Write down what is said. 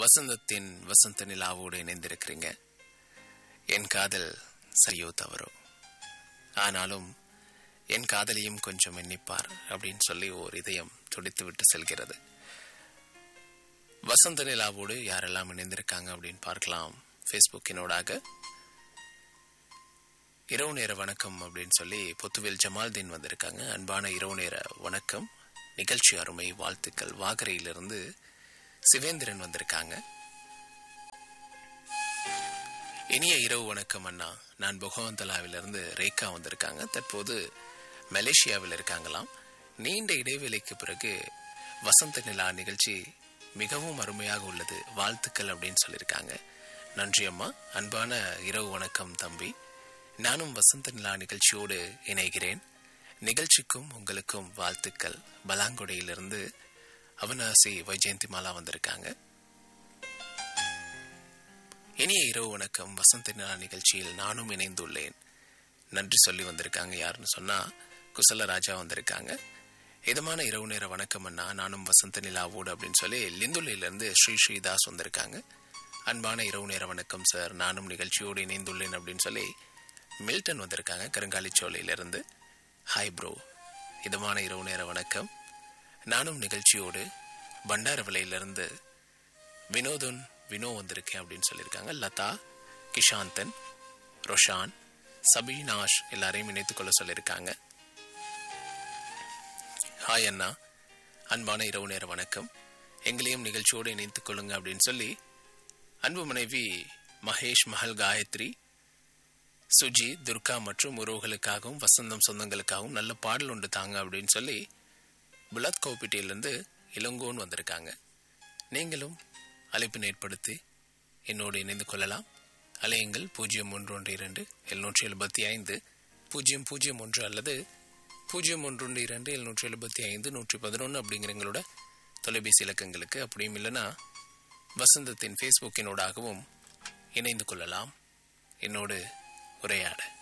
வசந்தத்தின் வசந்த நிலாவோடு இணைந்திருக்கிறீங்க என் காதல் சரியோ தவறோ ஆனாலும் என் காதலியும் கொஞ்சம் எண்ணிப்பார் அப்படின்னு சொல்லி ஓர் இதயம் துடித்து விட்டு செல்கிறது வசந்த நிலாவோடு யாரெல்லாம் இணைந்திருக்காங்க அப்படின்னு பார்க்கலாம் ஃபேஸ்புக்கினோடாக இரவு நேர வணக்கம் அப்படின்னு சொல்லி பொத்துவேல் ஜமால்தீன் வந்திருக்காங்க அன்பான இரவு நேர வணக்கம் நிகழ்ச்சி அருமை வாழ்த்துக்கள் வாகரையிலிருந்து சிவேந்திரன் வந்திருக்காங்க இனிய இரவு வணக்கம் அண்ணா நான் புகவந்தலாவிலிருந்து ரேகா வந்திருக்காங்க தற்போது மலேசியாவில் இருக்காங்களாம் நீண்ட இடைவேளைக்கு பிறகு வசந்த நிலா நிகழ்ச்சி மிகவும் அருமையாக உள்ளது வாழ்த்துக்கள் அப்படின்னு சொல்லியிருக்காங்க நன்றி அம்மா அன்பான இரவு வணக்கம் தம்பி நானும் வசந்த நிலா நிகழ்ச்சியோடு இணைகிறேன் நிகழ்ச்சிக்கும் உங்களுக்கும் வாழ்த்துக்கள் பலாங்குடையிலிருந்து அவினாசி வைஜெயந்தி மாலா வந்திருக்காங்க இனிய இரவு வணக்கம் வசந்த நிலா நிகழ்ச்சியில் நானும் இணைந்துள்ளேன் நன்றி சொல்லி வந்திருக்காங்க யாருன்னு சொன்னா குசல ராஜா வந்திருக்காங்க இதமான இரவு நேர வணக்கம் அண்ணா நானும் வசந்த நிலாவோடு அப்படின்னு சொல்லி லிந்துலையிலிருந்து ஸ்ரீ ஸ்ரீதாஸ் வந்திருக்காங்க அன்பான இரவு நேர வணக்கம் சார் நானும் நிகழ்ச்சியோடு இணைந்துள்ளேன் அப்படின்னு சொல்லி மில்டன் வந்திருக்காங்க கருங்காலிச்சோலையிலிருந்து ஹாய் ப்ரோ இதமான இரவு நேர வணக்கம் நானும் நிகழ்ச்சியோடு பண்டாரவிலையிலிருந்து வினோதன் வினோ வந்திருக்கேன் அப்படின்னு சொல்லியிருக்காங்க லதா கிஷாந்தன் ரொஷான் சபீனாஷ் எல்லாரையும் இணைத்துக் கொள்ள சொல்லியிருக்காங்க ஹாய் அண்ணா அன்பான இரவு நேர வணக்கம் எங்களையும் நிகழ்ச்சியோடு இணைத்துக் கொள்ளுங்க அப்படின்னு சொல்லி அன்பு மனைவி மகேஷ் மஹல் காயத்ரி சுஜி துர்கா மற்றும் உறவுகளுக்காகவும் வசந்தம் சொந்தங்களுக்காகவும் நல்ல பாடல் உண்டு தாங்க அப்படின்னு சொல்லி புலத் கோப்பிட்டியிலிருந்து இளங்கோன் வந்திருக்காங்க நீங்களும் அழைப்பினை ஏற்படுத்தி என்னோடு இணைந்து கொள்ளலாம் அலையுங்கள் பூஜ்ஜியம் ஒன்று ஒன்று இரண்டு எழுநூற்றி எழுபத்தி ஐந்து பூஜ்ஜியம் பூஜ்ஜியம் ஒன்று அல்லது பூஜ்ஜியம் ஒன்று ஒன்று இரண்டு எழுநூற்றி எழுபத்தி ஐந்து நூற்றி பதினொன்று அப்படிங்கிற எங்களோட தொலைபேசி இலக்கங்களுக்கு அப்படியும் இல்லைன்னா வசந்தத்தின் ஃபேஸ்புக்கினோடாகவும் இணைந்து கொள்ளலாம் என்னோடு உரையாட